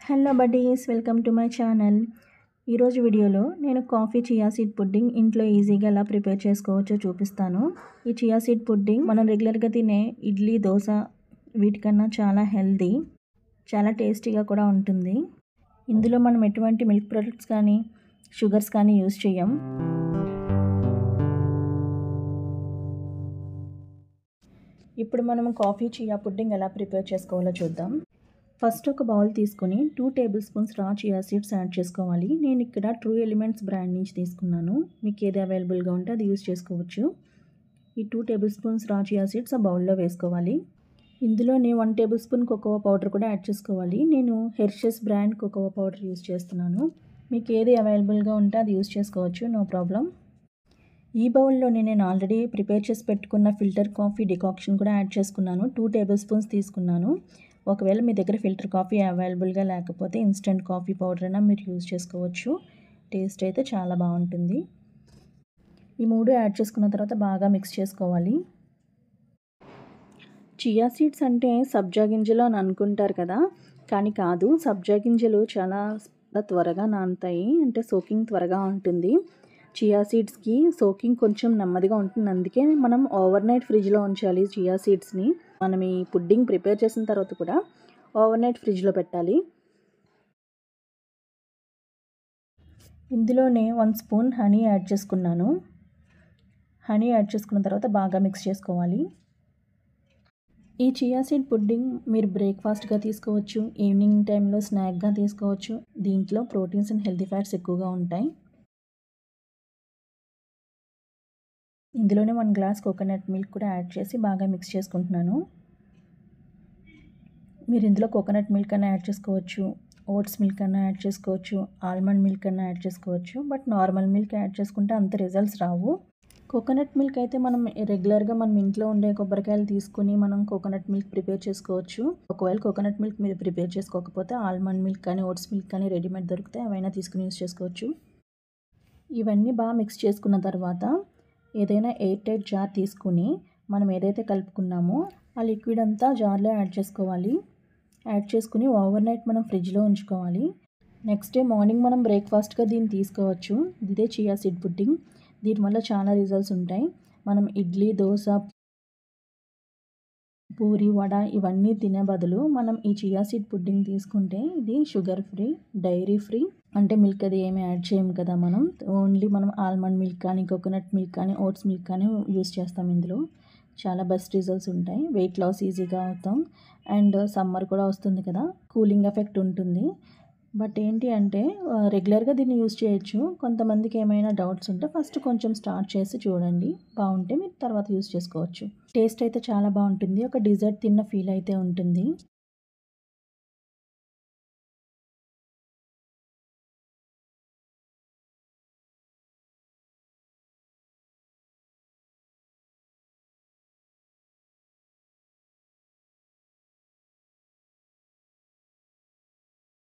hello buddies welcome to my channel ఈరోజు వీడియోలో నేను కాఫీ చియా సీడ్ పుడ్డింగ్ ఇంట్లో ఈజీగా ఎలా ప్రిపేర్ చేసుకోవచ్చో చూపిస్తాను ఈ చియా సీడ్ పుడ్డింగ్ మనం రెగ్యులర్గా తినే ఇడ్లీ దోశ వీటికన్నా చాలా హెల్దీ చాలా టేస్టీగా కూడా ఉంటుంది ఇందులో మనం ఎటువంటి మిల్క్ ప్రొడక్ట్స్ కానీ షుగర్స్ కానీ యూజ్ చేయం ఇప్పుడు మనం కాఫీ చియా పుడ్డింగ్ ఎలా ప్రిపేర్ చేసుకోవాలో చూద్దాం ఫస్ట్ ఒక బౌల్ తీసుకొని two tablespoons raw chia seeds add చేసుకోవాలి నేను ఇక్కడ ట్రూ ఎలిమెంట్స్ బ్రాండ్ నుంచి తీసుకున్నాను మీకు ఏది అవైలబుల్గా ఉంటే అది యూస్ చేసుకోవచ్చు ఈ two tablespoons raw chia seeds ఆ బౌల్లో వేసుకోవాలి ఇందులోనే one tablespoon cocoa powder కూడా యాడ్ చేసుకోవాలి నేను Hershey's brand cocoa powder use చేస్తున్నాను మీకు ఏది అవైలబుల్గా ఉంటే అది యూస్ చేసుకోవచ్చు నో ప్రాబ్లం ఈ బౌల్లోనే నేను ఆల్రెడీ ప్రిపేర్ చేసి పెట్టుకున్న ఫిల్టర్ కాఫీ డికాక్షన్ కూడా యాడ్ చేసుకున్నాను టూ టేబుల్ స్పూన్స్ తీసుకున్నాను ఒకవేళ మీ దగ్గర ఫిల్టర్ కాఫీ అవైలబుల్గా లేకపోతే ఇన్స్టెంట్ కాఫీ పౌడర్ అయినా మీరు యూజ్ చేసుకోవచ్చు టేస్ట్ అయితే చాలా బాగుంటుంది ఈ మూడు యాడ్ చేసుకున్న తర్వాత బాగా మిక్స్ చేసుకోవాలి చియా సీడ్స్ అంటే సబ్జా గింజలు అని అనుకుంటారు కదా కానీ కాదు సబ్జా గింజలు చాలా త్వరగా నానుతాయి అంటే సోకింగ్ త్వరగా ఉంటుంది చియా సీడ్స్కి సోకింగ్ కొంచెం నెమ్మదిగా ఉంటుంది అందుకే మనం ఓవర్ నైట్ ఫ్రిడ్జ్లో ఉంచాలి చియా సీడ్స్ని మనం ఈ పుడ్డింగ్ ప్రిపేర్ చేసిన తర్వాత కూడా ఓవర్ నైట్ ఫ్రిడ్జ్లో పెట్టాలి ఇందులోనే వన్ స్పూన్ హనీ యాడ్ చేసుకున్నాను హనీ యాడ్ చేసుకున్న తర్వాత బాగా మిక్స్ చేసుకోవాలి ఈ చియా సీడ్ పుడ్డింగ్ మీరు బ్రేక్ఫాస్ట్గా తీసుకోవచ్చు ఈవినింగ్ టైంలో స్నాక్గా తీసుకోవచ్చు దీంట్లో ప్రోటీన్స్ అండ్ హెల్తీ ఫ్యాట్స్ ఎక్కువగా ఉంటాయి ఇందులోనే వన్ గ్లాస్ కోకోనట్ మిల్క్ కూడా యాడ్ చేసి బాగా మిక్స్ చేసుకుంటున్నాను మీరు ఇందులో కోకోనట్ మిల్క్ అన్నా యాడ్ చేసుకోవచ్చు ఓట్స్ మిల్క్ అన్నా యాడ్ చేసుకోవచ్చు ఆల్మండ్ మిల్క్ అన్నా యాడ్ చేసుకోవచ్చు బట్ నార్మల్ మిల్క్ యాడ్ చేసుకుంటే అంత రిజల్ట్స్ రావు కోకోనట్ మిల్క్ అయితే మనం రెగ్యులర్గా మనం ఇంట్లో ఉండే కొబ్బరికాయలు తీసుకుని మనం కోకోనట్ మిల్క్ ప్రిపేర్ చేసుకోవచ్చు ఒకవేళ కోకోనట్ మిల్క్ మీరు ప్రిపేర్ చేసుకోకపోతే ఆల్మండ్ మిల్క్ కానీ ఓట్స్ మిల్క్ కానీ రెడీమేడ్ దొరికితే అవైనా తీసుకుని యూస్ చేసుకోవచ్చు ఇవన్నీ బాగా మిక్స్ చేసుకున్న తర్వాత ఏదైనా ఎయిర్ టైట్ జార్ తీసుకుని మనం ఏదైతే కలుపుకున్నామో ఆ లిక్విడ్ అంతా జార్లో యాడ్ చేసుకోవాలి యాడ్ చేసుకుని ఓవర్ నైట్ మనం ఫ్రిడ్జ్లో ఉంచుకోవాలి నెక్స్ట్ డే మార్నింగ్ మనం బ్రేక్ఫాస్ట్గా దీన్ని తీసుకోవచ్చు ఇదే చియా సీడ్ పుడ్డింగ్ దీనివల్ల చాలా రిజల్ట్స్ ఉంటాయి మనం ఇడ్లీ దోశ పూరి వడ ఇవన్నీ తినే బదులు మనం ఈ చియా సీడ్ పుడ్డింగ్ తీసుకుంటే ఇది షుగర్ ఫ్రీ డైరీ ఫ్రీ అంటే మిల్క్ అది ఏమి యాడ్ చేయం కదా మనం ఓన్లీ మనం ఆల్మండ్ మిల్క్ కానీ కోకోనట్ మిల్క్ కానీ ఓట్స్ మిల్క్ కానీ యూస్ చేస్తాం ఇందులో చాలా బెస్ట్ రిజల్ట్స్ ఉంటాయి వెయిట్ లాస్ ఈజీగా అవుతాం అండ్ సమ్మర్ కూడా వస్తుంది కదా కూలింగ్ ఎఫెక్ట్ ఉంటుంది బట్ ఏంటి అంటే రెగ్యులర్గా దీన్ని యూస్ చేయొచ్చు కొంతమందికి ఏమైనా డౌట్స్ ఉంటే ఫస్ట్ కొంచెం స్టార్ట్ చేసి చూడండి బాగుంటే మీరు తర్వాత యూస్ చేసుకోవచ్చు టేస్ట్ అయితే చాలా బాగుంటుంది ఒక డిజర్ట్ తిన్న ఫీల్ అయితే ఉంటుంది